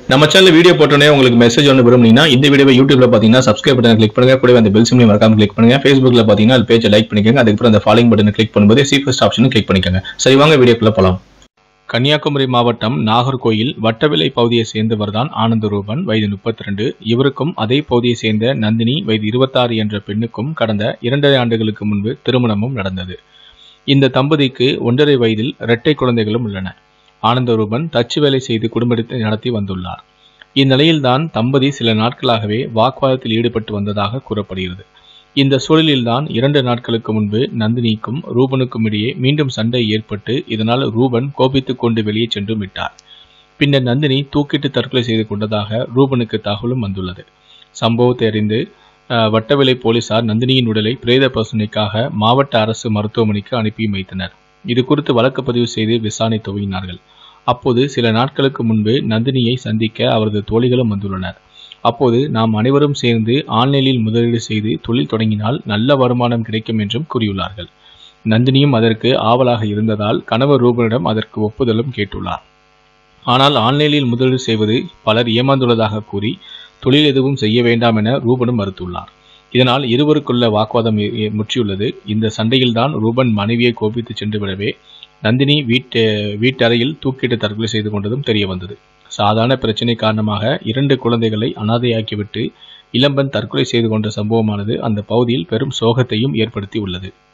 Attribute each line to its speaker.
Speaker 1: நம்ம channel video போட்டோன்னே உங்களுக்கு மெசேஜ் ஒன்று விரும்புனீங்கன்னா இந்த வீடியோவை யூடியூப்ல பார்த்தீங்கன்னா சப்ஸ்கிரைப் பட்டன் கிளிக் பண்ணுங்க கூடவே அந்த பெல் சிம்லையும் மறக்காம கிளிக் பண்ணுங்க ஃபேஸ்புக்ல பார்த்தீங்கன்னா அது பேஜை லைக் பண்ணிக்கோங்க அதுக்கப்புறம் அந்த ஃபாலோயிங் பட்டனை கிளிக் பண்ணும்போது சி ஃபர்ஸ்ட் ஆப்ஷனும் கிளிக் பண்ணிக்கோங்க சரி வாங்க வீடியோக்குள்ள போலாம் கன்னியாகுமரி மாவட்டம் நாகர்கோயில் வட்டவிலை பகுதியை சேர்ந்தவர் தான் ஆனந்தரூபன் வயது முப்பத்தி ரெண்டு இவருக்கும் அதே பகுதியை சேர்ந்த நந்தினி வயது இருபத்தாறு என்ற பெண்ணுக்கும் கடந்த இரண்டரை ஆண்டுகளுக்கு முன்பு திருமணமும் நடந்தது இந்த தம்பதிக்கு ஒன்றரை வயதில் இரட்டை குழந்தைகளும் உள்ளன ஆனந்தரூபன் தச்சு வேலை செய்து குடும்பத்தை நடத்தி வந்துள்ளார் இந்நிலையில்தான் தம்பதி சில நாட்களாகவே வாக்குவாதத்தில் ஈடுபட்டு வந்ததாக கூறப்படுகிறது இந்த சூழலில்தான் இரண்டு நாட்களுக்கு முன்பு நந்தினிக்கும் ரூபனுக்கும் இடையே மீண்டும் சண்டை ஏற்பட்டு இதனால் ரூபன் கோபித்துக் கொண்டு வெளியே சென்று விட்டார் பின்னர் நந்தினி தூக்கிட்டு தற்கொலை செய்து கொண்டதாக ரூபனுக்கு தகவலும் வந்துள்ளது சம்பவத்தை அறிந்து அஹ், வட்டவிலை போலீசார் நந்தினியின் உடலை பிரேத பரிசோதனைக்காக மாவட்ட அரசு மருத்துவமனைக்கு அனுப்பி வைத்தனர் இது குறித்து வழக்கு பதிவு செய்து விசாரணை துவங்கினார்கள் அப்போது சில நாட்களுக்கு முன்பு நந்தினியை சந்திக்க அவரது தோழிகளும் வந்துள்ளனர் அப்போது நாம் அனைவரும் சேர்ந்து ஆன்லைனில் முதலீடு செய்து தொழில் தொடங்கினால் நல்ல வருமானம் கிடைக்கும் என்றும் கூறியுள்ளார்கள் நந்தினியும் அதற்கு ஆவலாக இருந்ததால் கணவர் ரூபனிடம் அதற்கு ஒப்புதலும் கேட்டுள்ளார் ஆனால் ஆன்லைனில் முதலீடு செய்வது பலர் ஏமாந்துள்ளதாக கூறி தொழில் எதுவும் செய்ய வேண்டாம் என ரூபனும் மறுத்துள்ளார் இதனால் இருவருக்குள்ள வாக்குவாதம் ஏ- ஏ- முற்றியுள்ளது இந்த சண்டையில்தான் ரூபன் மனைவியை கோபித்து சென்று விடவே நந்தினி வீட்டு வீட்டறையில் தூக்கிட்டு தற்கொலை செய்து கொண்டதும் தெரிய வந்தது சாதாரண பிரச்சனை காரணமாக இரண்டு குழந்தைகளை அனாதையாக்கிவிட்டு இளம்பெண் தற்கொலை செய்து கொண்ட சம்பவமானது அந்த பகுதியில் பெரும் சோகத்தையும் ஏற்படுத்தி உள்ளது